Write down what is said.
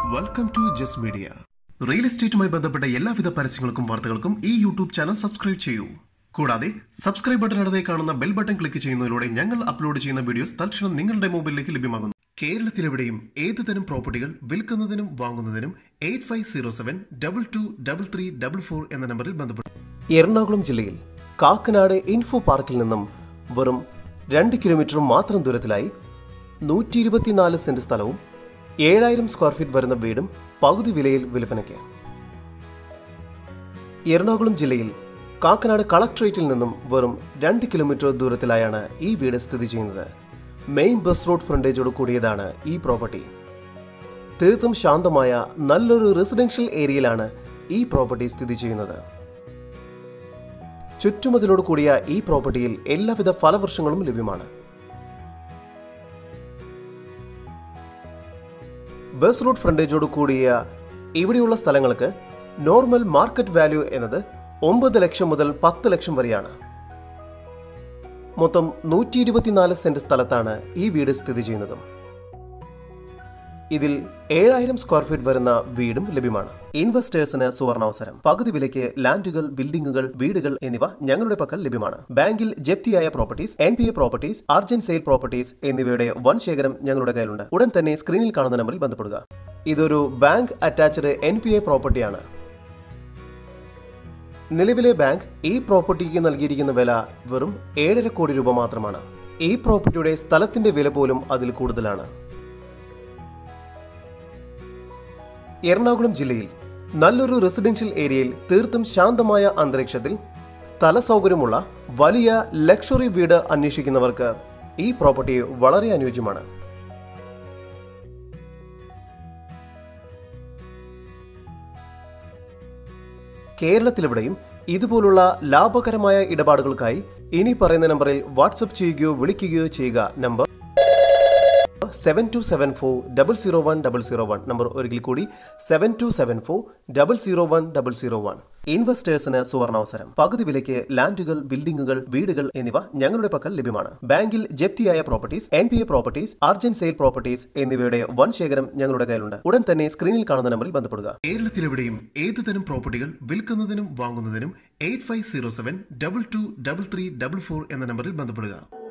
welcome to Jas media real എസ്റ്റേറ്റുമായി ബന്ധപ്പെട്ട എല്ലാവിധ പരസ്യങ്ങൾക്കും വാർത്തകൾക്കും ഈ യൂട്യൂബ് ചാനൽ സബ്സ്ക്രൈബ് ചെയ്യൂ കൂടാതെ സബ്സ്ക്രൈബ് ബട്ടൺ അടുത്തേ കാണുന്ന ബെൽ ബട്ടൺ ക്ലിക്ക് ചെയ്യുന്നതിലൂടെ ഞങ്ങൾ അപ്ലോഡ് ചെയ്യുന്ന വീഡിയോസ് തൽക്ഷണം നിങ്ങളുടെ മൊബൈലിലേക്ക് ലഭ്യമാകുന്നു കേരളത്തിലെവിടെയും ഏത് തരം പ്രോപ്പർട്ടികൾ വിൽക്കുന്നതിനും വാങ്ങുന്നതിനും eight five zero seven double two double three double four എന്ന നമ്പറിൽ ബന്ധപ്പെടും എറണാകുളം ജില്ലയിൽ കാക്കനാട് ഇൻഫോ പാർക്കിൽ നിന്നും വെറും രണ്ട് കിലോമീറ്റർ മാത്രം ദൂരത്തിലായി നൂറ്റി ഇരുപത്തിനാല് സെന്റ് സ്ഥലവും ഏഴായിരം സ്ക്വയർ ഫീറ്റ് വരുന്ന വീടും പകുതി വിലയിൽ വിൽപ്പനയ്ക്ക് എറണാകുളം ജില്ലയിൽ കാക്കനാട് കളക്ട്രേറ്റിൽ നിന്നും വെറും രണ്ട് കിലോമീറ്റർ ദൂരത്തിലായാണ് ഈ വീട് സ്ഥിതി ചെയ്യുന്നത് മെയിൻ ബസ് റോഡ് ഫ്രണ്ടേജോട് കൂടിയതാണ് ഈ പ്രോപ്പർട്ടി തീർത്തും ശാന്തമായ നല്ലൊരു റെസിഡൻഷ്യൽ ഏരിയയിലാണ് ഈ പ്രോപ്പർട്ടി സ്ഥിതി ചെയ്യുന്നത് ചുറ്റുമതിലോട് കൂടിയ ഈ പ്രോപ്പർട്ടിയിൽ എല്ലാവിധ ഫലവൃക്ഷങ്ങളും ലഭ്യമാണ് ബസ് റൂട്ട് ഫ്രണ്ടേജോട് കൂടിയ ഇവിടെയുള്ള സ്ഥലങ്ങൾക്ക് നോർമൽ മാർക്കറ്റ് വാല്യൂ എന്നത് ഒമ്പത് ലക്ഷം മുതൽ പത്ത് ലക്ഷം വരെയാണ് മൊത്തം നൂറ്റി ഇരുപത്തിനാല് സെന്റ് സ്ഥലത്താണ് ഈ വീട് സ്ഥിതി ചെയ്യുന്നതും ഇതിൽ ഏഴായിരം സ്ക്വയർ ഫീറ്റ് വരുന്ന വീടും ലഭ്യമാണ് ഇൻവെസ്റ്റേഴ്സിന് സുവർണാവസരം പകുതി വിലയ്ക്ക് ലാൻഡുകൾ ബിൽഡിംഗുകൾ വീടുകൾ എന്നിവ ഞങ്ങളുടെ പക്കൽ ലഭ്യമാണ് ബാങ്കിൽ ജപ്തിയായ properties N P A properties urgent sale properties എന്നിവയുടെ വൻ ശേഖരം ഞങ്ങളുടെ കയ്യിലുണ്ട് ഉടൻ തന്നെ സ്ക്രീനിൽ കാണുന്ന നമ്പറിൽ ബന്ധപ്പെടുക ഇതൊരു bank attached N P A പ്രോപ്പർട്ടിയാണ് നിലവിലെ ബാങ്ക് ഈ പ്രോപ്പർട്ടിക്ക് നൽകിയിരിക്കുന്ന വില വെറും ഏഴര കോടി രൂപ മാത്രമാണ് ഈ പ്രോപ്പർട്ടിയുടെ സ്ഥലത്തിന്റെ വില പോലും അതിൽ കൂടുതലാണ് എറണാകുളം ജില്ലയിൽ നല്ലൊരു റെസിഡൻഷ്യൽ ഏരിയയിൽ തീർത്തും ശാന്തമായ അന്തരീക്ഷത്തിൽ സ്ഥല സൗകര്യമുള്ള വലിയ ലക്ഷറി വീട് അന്വേഷിക്കുന്നവർക്ക് ഈ പ്രോപ്പർട്ടി വളരെ അനുയോജ്യമാണ് കേരളത്തിലെവിടെയും ഇതുപോലുള്ള ലാഭകരമായ ഇടപാടുകൾക്കായി ഇനി പറയുന്ന നമ്പറിൽ വാട്സപ്പ് ചെയ്യുകയോ വിളിക്കുകയോ ചെയ്യുക number seven two seven four double zero one double zero one number ഒരിക്കൽ കൂടി seven two seven four double zero one double zero one ഇൻവെസ്റ്റേഴ്സിന് സുവർണാവസരം പകുതി വിലയ്ക്ക് ലാൻഡുകൾ ബിൽഡിംഗുകൾ വീടുകൾ എന്നിവ ഞങ്ങളുടെ പക്കൽ ലഭ്യമാണ് ബാങ്കിൽ ജപ്തിയായ properties N P A properties urgent sale properties എന്നിവയുടെ വൻ ശേഖരം ഞങ്ങളുടെ കയ്യിലുണ്ട് ഉടൻ തന്നെ സ്ക്രീനിൽ കാണുന്ന നമ്പറിൽ ബന്ധപ്പെടുക കേരളത്തിലെവിടെയും ഏത് തരം പ്രോപ്പർട്ടികൾ വിൽക്കുന്നതിനും വാങ്ങുന്നതിനും eight five zero seven double two double three double four എന്ന നമ്പറിൽ ബന്ധപ്പെടുക